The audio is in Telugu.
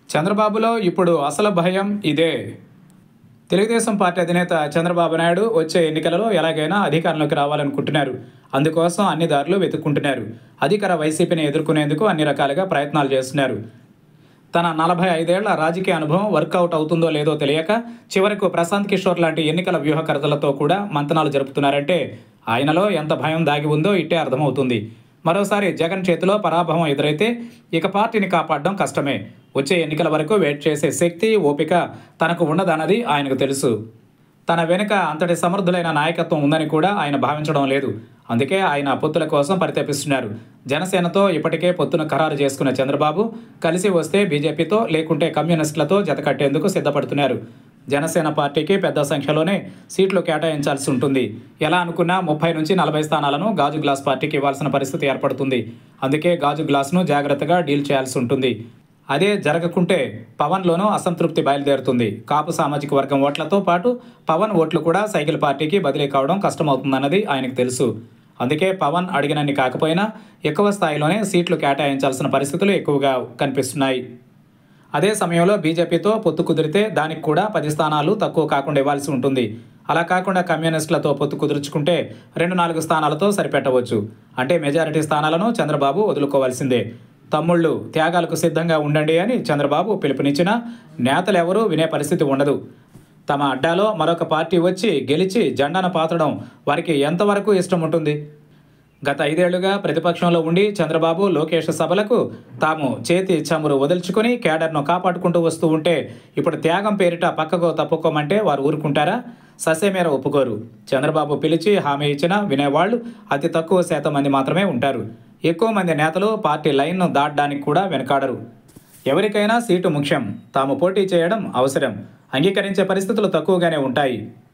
చంద్రబాబులో ఇప్పుడు అసలు భయం ఇదే తెలుగుదేశం పార్టీ అధినేత చంద్రబాబు నాయుడు వచ్చే ఎన్నికలలో ఎలాగైనా అధికారంలోకి రావాలనుకుంటున్నారు అందుకోసం అన్ని దారులు వెతుక్కుంటున్నారు అధికార వైసీపీని ఎదుర్కొనేందుకు అన్ని రకాలుగా ప్రయత్నాలు చేస్తున్నారు తన నలభై ఐదేళ్ల రాజకీయ అనుభవం వర్కౌట్ అవుతుందో లేదో తెలియక చివరకు ప్రశాంత్ కిషోర్ లాంటి ఎన్నికల వ్యూహకర్తలతో కూడా మంతనాలు జరుపుతున్నారంటే ఆయనలో ఎంత భయం దాగి ఉందో ఇట్టే అర్థమవుతుంది మరోసారి జగన్ చేతిలో పరాభవం ఎదురైతే ఇక పార్టీని కాపాడడం కష్టమే వచ్చే ఎన్నికల వరకు వెయిట్ చేసే శక్తి ఓపిక తనకు ఉండదన్నది ఆయనకు తెలుసు తన వెనుక అంతటి సమర్థులైన నాయకత్వం ఉందని కూడా ఆయన భావించడం లేదు అందుకే ఆయన పొత్తుల కోసం పరితపిస్తున్నారు జనసేనతో ఇప్పటికే పొత్తును ఖరారు చేసుకున్న చంద్రబాబు కలిసి వస్తే బీజేపీతో లేకుంటే కమ్యూనిస్టులతో జతకట్టేందుకు సిద్ధపడుతున్నారు జనసేన పార్టీకి పెద్ద సంఖ్యలోనే సీట్లు కేటాయించాల్సి ఉంటుంది ఎలా అనుకున్నా ముప్పై నుంచి నలభై స్థానాలను గాజు గ్లాస్ పార్టీకి ఇవ్వాల్సిన పరిస్థితి ఏర్పడుతుంది అందుకే గాజు గ్లాస్ను జాగ్రత్తగా డీల్ చేయాల్సి ఉంటుంది అదే జరగకుంటే పవన్లోనూ అసంతృప్తి బయలుదేరుతుంది కాపు సామాజిక వర్గం ఓట్లతో పాటు పవన్ ఓట్లు కూడా సైకిల్ పార్టీకి బదిలీ కావడం కష్టమవుతుందన్నది ఆయనకు తెలుసు అందుకే పవన్ అడిగినన్ని కాకపోయినా ఎక్కువ స్థాయిలోనే సీట్లు కేటాయించాల్సిన పరిస్థితులు ఎక్కువగా కనిపిస్తున్నాయి అదే సమయంలో బీజేపీతో పొత్తు కుదిరితే దానికి కూడా పది స్థానాలు తక్కువ కాకుండా ఇవ్వాల్సి ఉంటుంది అలా కాకుండా కమ్యూనిస్టులతో పొత్తు కుదుర్చుకుంటే రెండు నాలుగు స్థానాలతో సరిపెట్టవచ్చు అంటే మెజారిటీ స్థానాలను చంద్రబాబు వదులుకోవాల్సిందే తమ్ముళ్ళు త్యాగాలకు సిద్ధంగా ఉండండి అని చంద్రబాబు పిలుపునిచ్చినా నేతలెవరూ వినే పరిస్థితి ఉండదు తమ అడ్డాలో మరొక పార్టీ వచ్చి గెలిచి జెండాను పాతడం వారికి ఎంతవరకు ఇష్టం ఉంటుంది గత ఐదేళ్లుగా ప్రతిపక్షంలో ఉండి చంద్రబాబు లోకేష్ సభలకు తాము చేతి చమురు వదులుచుకుని కేడర్ను కాపాడుకుంటూ వస్తూ ఉంటే ఇప్పుడు త్యాగం పేరిట పక్కకు తప్పుకోమంటే వారు ఊరుకుంటారా ససేమేర ఒప్పుకోరు చంద్రబాబు పిలిచి హామీ ఇచ్చినా వినేవాళ్లు అతి తక్కువ శాతం మంది మాత్రమే ఉంటారు ఎక్కువ మంది నేతలు పార్టీ లైన్ను దాటడానికి కూడా వెనకాడరు ఎవరికైనా సీటు ముఖ్యం తాము పోటీ చేయడం అవసరం అంగీకరించే పరిస్థితులు తక్కువగానే ఉంటాయి